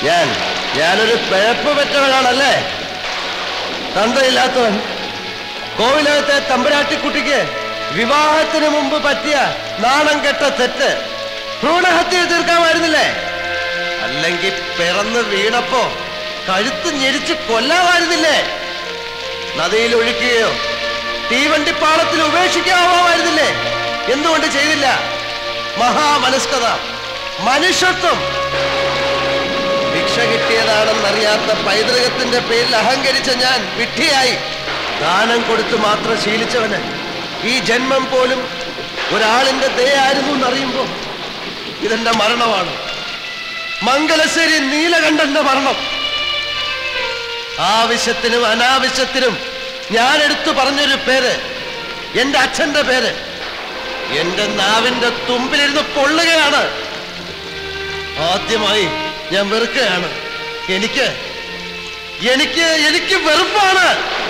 ഞാൻ ഞാനൊരു പിഴപ്പ് പറ്റവനാണല്ലേ തന്തയില്ലാത്തവൻ കോവിലകത്തെ തമ്പുരാട്ടിക്കുട്ടിക്ക് വിവാഹത്തിന് മുമ്പ് പറ്റിയ നാണം കെട്ട തെറ്റ് ഭ്രൂണഹത്യ തീർക്കാമായിരുന്നില്ലേ അല്ലെങ്കിൽ പിറന്ന് വീണപ്പോ കഴുത്ത് ഞെരിച്ച് കൊല്ലാമായിരുന്നില്ലേ നദിയിൽ ഒഴുക്കുകയോ തീവണ്ടിപ്പാളത്തിൽ ഉപേക്ഷിക്കാമായിരുന്നില്ലേ എന്തുകൊണ്ട് ചെയ്തില്ല മഹാമനസ്കത മനുഷ്യത്വം ഭിക്ഷ കിട്ടിയതാണെന്നറിയാത്ത പൈതൃകത്തിന്റെ പേരിൽ അഹങ്കരിച്ച ഞാൻ വിഡ്ഢിയായി ദാനം കൊടുത്തു മാത്രം ശീലിച്ചവന് ഈ ജന്മം പോലും ഒരാളിന്റെ ദയായിരുന്നു എന്നറിയുമ്പോ ഇതെന്റെ മരണമാണ് മംഗലശ്ശേരി നീലകണ്ഠന്റെ മരണം ആവശ്യത്തിനും അനാവശ്യത്തിനും ഞാൻ എടുത്തു പറഞ്ഞൊരു പേര് എന്റെ അച്ഛന്റെ പേര് എന്റെ നാവിന്റെ തുമ്പിലിരുന്ന് പൊള്ളുകയാണ് ആദ്യമായി ഞാൻ വെറുക്കുകയാണ് എനിക്ക് എനിക്ക് എനിക്ക് വെറുപ്പാണ്